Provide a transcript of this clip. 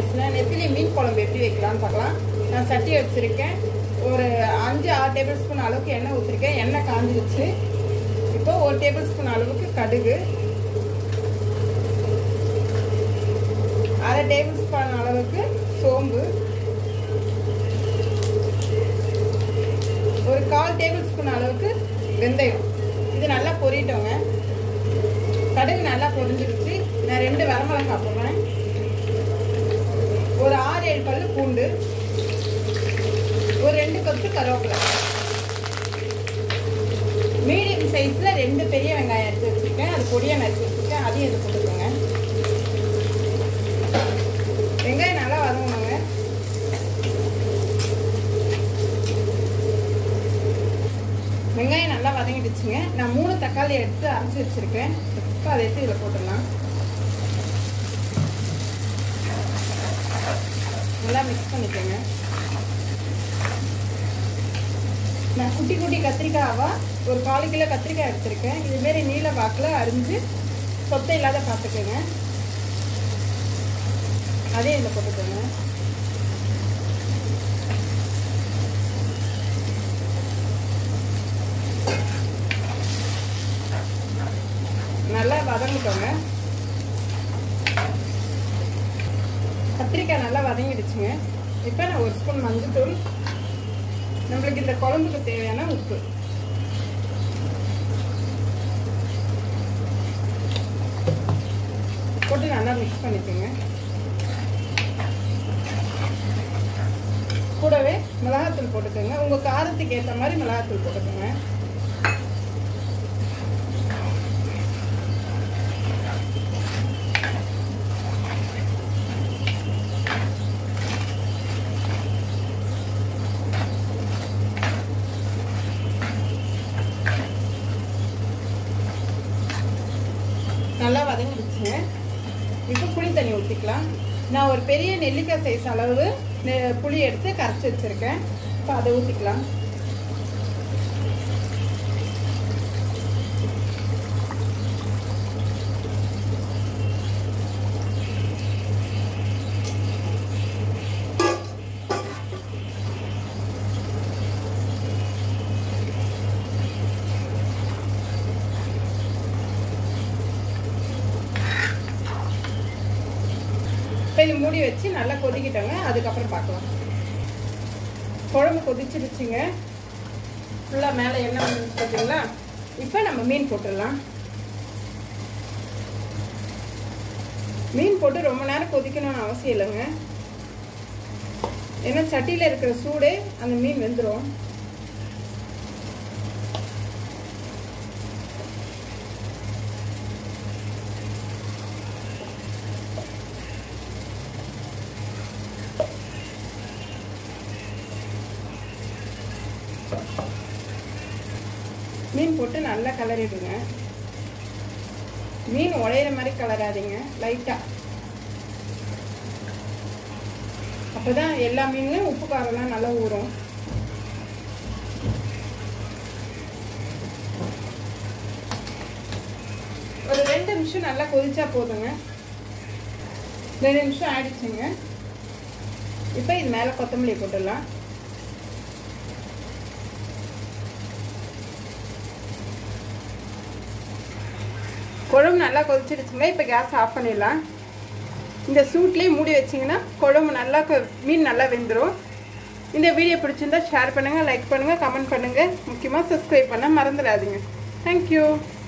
சைஸில் நெத்திலி மீன் குழம்பு எப்படி வைக்கலாம்னு பார்க்கலாம் நான் சட்டி வச்சுருக்கேன் ஒரு அஞ்சு ஆறு டேபிள் ஸ்பூன் அளவுக்கு எண்ணெய் ஊற்றிருக்கேன் எண்ணெய் காஞ்சிருச்சு இப்போ ஒரு டேபிள் ஸ்பூன் அளவுக்கு கடுகு அரை டேபிள் ஸ்பூன் அளவுக்கு சோம்பு ஒரு கால் டேபிள் ஸ்பூன் அளவுக்கு வெந்தயம் இது நல்லா பொரிட்டோங்க கடுகு நல்லா பொரிஞ்சிருச்சு நான் ரெண்டு வரமிளகாய் போடுறேன் ஒரு ஆறு ஏழு பல்லு பூண்டு ஒரு ரெண்டு கொத்து கருவேப்பிலை மீடியம் சைஸில் ரெண்டு பெரிய வெங்காயம் எடுத்து வச்சுருக்கேன் அது பொடியாக நறுக்கி வச்சுருக்கேன் அதையும் இது போட்டுக்கோங்க வெங்காயம் நல்லா வதங்கணுங்க வெங்காயம் நல்லா வதங்கிடுச்சுங்க நான் மூணு தக்காளி எடுத்து அரைச்சி வச்சுருக்கேன் இப்போ அதை எடுத்து இதில் போட்டுடலாம் நல்லா மிக்ஸ் பண்ணிக்கோங்க நான் குட்டி குட்டி கத்திரிக்காவா ஒரு கால் கிலோ கத்திரிக்காய் எடுத்திருக்கேன் இதுமாரி நீல வாக்கில் அரிஞ்சு சொத்தை இல்லாத பார்த்துக்கோங்க அதே இதில் போட்டுக்கோங்க நல்லா வதங்கிட்டோங்க கத்திரிக்காய் நல்லா வதங்கிடுச்சுங்க இப்போ நான் ஒரு ஸ்பூன் மஞ்சள்தூள் நம்மளுக்கு இந்த குழம்புக்கு தேவையான உப்பு போட்டு நல்லா மிக்ஸ் பண்ணிக்கோங்க கூடவே மிளகாத்தூள் போட்டுக்கோங்க உங்கள் காரத்துக்கு ஏற்ற மாதிரி மிளகாத்தூள் போட்டுக்கோங்க நல்லா வதங்கிடுச்சுங்க இப்போ புளி தண்ணி ஊற்றிக்கலாம் நான் ஒரு பெரிய நெல்லிக்காய் சைஸ் அளவு நெ- புளி எடுத்து கரைச்சி வச்சுருக்கேன் இப்போ அதை ஊற்றிக்கலாம் இப்போ இது மூடி வச்சு நல்லா கொதிக்கிட்டோங்க அதுக்கப்புறம் பார்க்கலாம் குழம்பு கொதிச்சிருச்சுங்க ஃபுல்லாக மேலே எண்ணெய் வந்துருச்சு பார்த்தீங்களா இப்போ நம்ம மீன் போட்டுடலாம் மீன் போட்டு ரொம்ப நேரம் கொதிக்கணும்னு அவசியம் இல்லைங்க ஏன்னா சட்டியில் இருக்கிற சூடே அந்த மீன் வெந்துடும் மீன் போட்டு நல்லா கலரிடுங்க மீன் உடையிற மாதிரி கலராதீங்க லைட்டாக அப்போதான் எல்லா மீன்லையும் உப்பு காரம்லாம் நல்லா ஊறும் ஒரு ரெண்டு நிமிஷம் நல்லா கொதிச்சா போதுங்க ரெண்டு நிமிஷம் ஆயிடுச்சுங்க இப்போ இது மேலே கொத்தமல்லி போட்டுடலாம் குழம்பு நல்லா கொதிச்சிடுச்சுங்க இப்போ கேஸ் ஆஃப் பண்ணிடலாம் இந்த சூட்லேயே மூடி வச்சிங்கன்னா குழம்பு நல்லா கொ- மீன் நல்லா வெந்துடும் இந்த வீடியோ பிடிச்சிருந்தா ஷேர் பண்ணுங்கள் லைக் பண்ணுங்கள் கமெண்ட் பண்ணுங்கள் முக்கியமாக சப்ஸ்கிரைப் பண்ண மறந்துடாதீங்க தேங்க்யூ